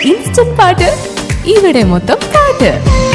instant പാട്ട് ഇവിടെ മൊത്തം പാട്ട്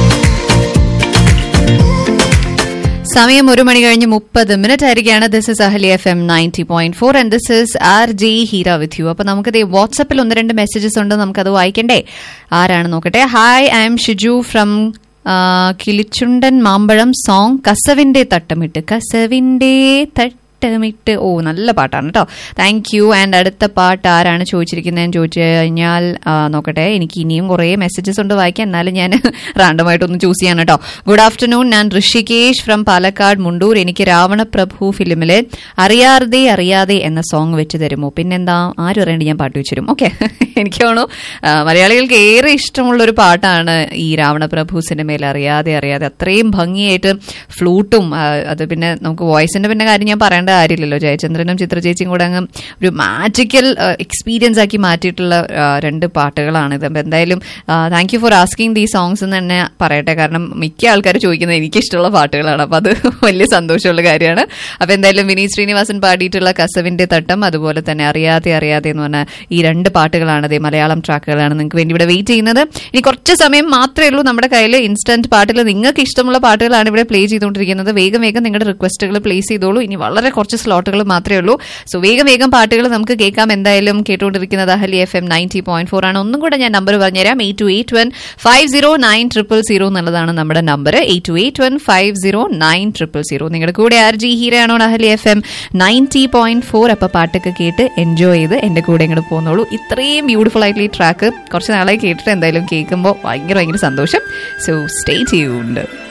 സമയം ഒരു മണി കഴിഞ്ഞ് മുപ്പത് മിനിറ്റ് ആയിരിക്കുകയാണ് this is Ahali F M ninety point four and this is R J Heera with you അപ്പൊ നമുക്കത് വാട്സപ്പിൽ ഒന്ന് രണ്ട് മെസ്സേജസ് ഉണ്ട് നമുക്കത് വായിക്കണ്ടേ ആരാണ് നോക്കട്ടെ hi I'm Shiju from Kilichundan Mampazham song കസവിന്റെ തട്ടമിട്ട് കസവിന്റെ തട്ടമിട്ട് ഓ നല്ല പാട്ടാണ് കേട്ടോ താങ്ക് യു ആൻഡ് അടുത്ത പാട്ട് ആരാണ് ചോദിച്ചിരിക്കുന്നതെന്ന് ചോദിച്ചു കഴിഞ്ഞാൽ ആ, നോക്കട്ടെ എനിക്ക് ഇനിയും കുറേ മെസ്സേജസ് ഉണ്ട് വായിക്കാൻ എന്നാലും ഞാൻ റാൻഡമായിട്ടൊന്ന് ചൂസ് ചെയ്യാൻ കേട്ടോ ഗുഡ് ആഫ്റ്റർനൂൺ ഞാൻ ഋഷികേഷ് ഫ്രം പാലക്കാട് മുണ്ടൂർ എനിക്ക് രാവണപ്രഭു ഫിലിമിലെ അറിയാതെ അറിയാതെ എന്ന സോങ് വെച്ച് തരുമോ പിന്നെന്താ ആരും അറിയേണ്ടി ഞാൻ പാട്ട് വെച്ച് തരും ഓക്കെ എനിക്ക് തോന്നുന്നു ആ, മലയാളികൾക്ക് ഏറെ ഇഷ്ടമുള്ള ഒരു പാട്ടാണ് ഈ രാവണപ്രഭു സിനിമയിൽ അറിയാതെ അറിയാതെ അത്രയും ഭംഗിയായിട്ട് ഫ്ലൂട്ടും ആ, അത് പിന്നെ നമുക്ക് വോയിസിന്റെ പിന്നെ കാര്യം ഞാൻ പറയേണ്ട കാര്യമില്ലല്ലോ ജയചന്ദ്രനും ചിത്രചേച്ചിയും കൂടെ അങ്ങ് ഒരു മാജിക്കൽ എക്സ്പീരിയൻസ് ആക്കി മാറ്റിയിട്ടുള്ള ആ, രണ്ട് പാട്ടുകളാണ് ഇത് അപ്പൊ എന്തായാലും thank you for asking the songs എന്ന് തന്നെ പറയട്ടെ കാരണം മിക്ക ആൾക്കാർ ചോദിക്കുന്നത് എനിക്കിഷ്ടമുള്ള പാട്ടുകളാണ് അപ്പൊ അത് വലിയ സന്തോഷമുള്ള കാര്യമാണ് അപ്പൊ എന്തായാലും വിനീത് ശ്രീനിവാസൻ പാടിയിട്ടുള്ള കസവിന്റെ തട്ടം അതുപോലെ തന്നെ അറിയാതെ അറിയാതെ എന്ന് പറഞ്ഞ ഈ രണ്ട് പാട്ടുകളാണ് അതേ മലയാളം ട്രാക്കുകളാണ് നിങ്ങൾക്ക് വേണ്ടി ഇവിടെ വെയിറ്റ് ചെയ്യുന്നത് ഇനി കുറച്ച് സമയം മാത്രമേ ഉള്ളൂ നമ്മുടെ കയ്യിൽ ഇൻസ്റ്റന്റ് പാട്ടിൽ നിങ്ങൾക്ക് ഇഷ്ടമുള്ള പാട്ടുകളാണ് ഇവിടെ പ്ലേ ചെയ്തുകൊണ്ടിരിക്കുന്നത് വേഗം വേഗം നിങ്ങളുടെ റിക്വസ്റ്റുകൾ പ്ലേസ് ചെയ്തോളൂ ഇനി വളരെ കുറച്ച് സ്ലോട്ടുകൾ മാത്രമേ ഉള്ളൂ സോ വേഗം വേഗം പാട്ടുകൾ നമുക്ക് കേൾക്കാം എന്തായാലും കേട്ടുകൊണ്ടിരിക്കുന്നത് Ahali F M ninety point four ആണ് ഒന്നും കൂടെ ഞാൻ നമ്പർ പറഞ്ഞുതരാം eight two eight one five zero nine triple zero എന്നുള്ളതാണ് നമ്മുടെ number eight two eight one five zero nine triple zero നിങ്ങളുടെ കൂടെ ആർ ജി ഹീരയാണോ Ahali F M ninety point four അപ്പൊ പാട്ടൊക്കെ കേട്ട് എൻജോയ് ചെയ്ത് എന്റെ കൂടെ ഇങ്ങോട്ട് പോകുന്നുള്ളൂ ഇത്രയും ബ്യൂട്ടിഫുൾ ആയിട്ടുള്ള ഈ ട്രാക്ക് കുറച്ച് നാളായി കേട്ടിട്ട് എന്തായാലും കേൾക്കുമ്പോൾ ഭയങ്കര ഭയങ്കര സന്തോഷം സോ സ്റ്റേ ട്യൂൺഡ്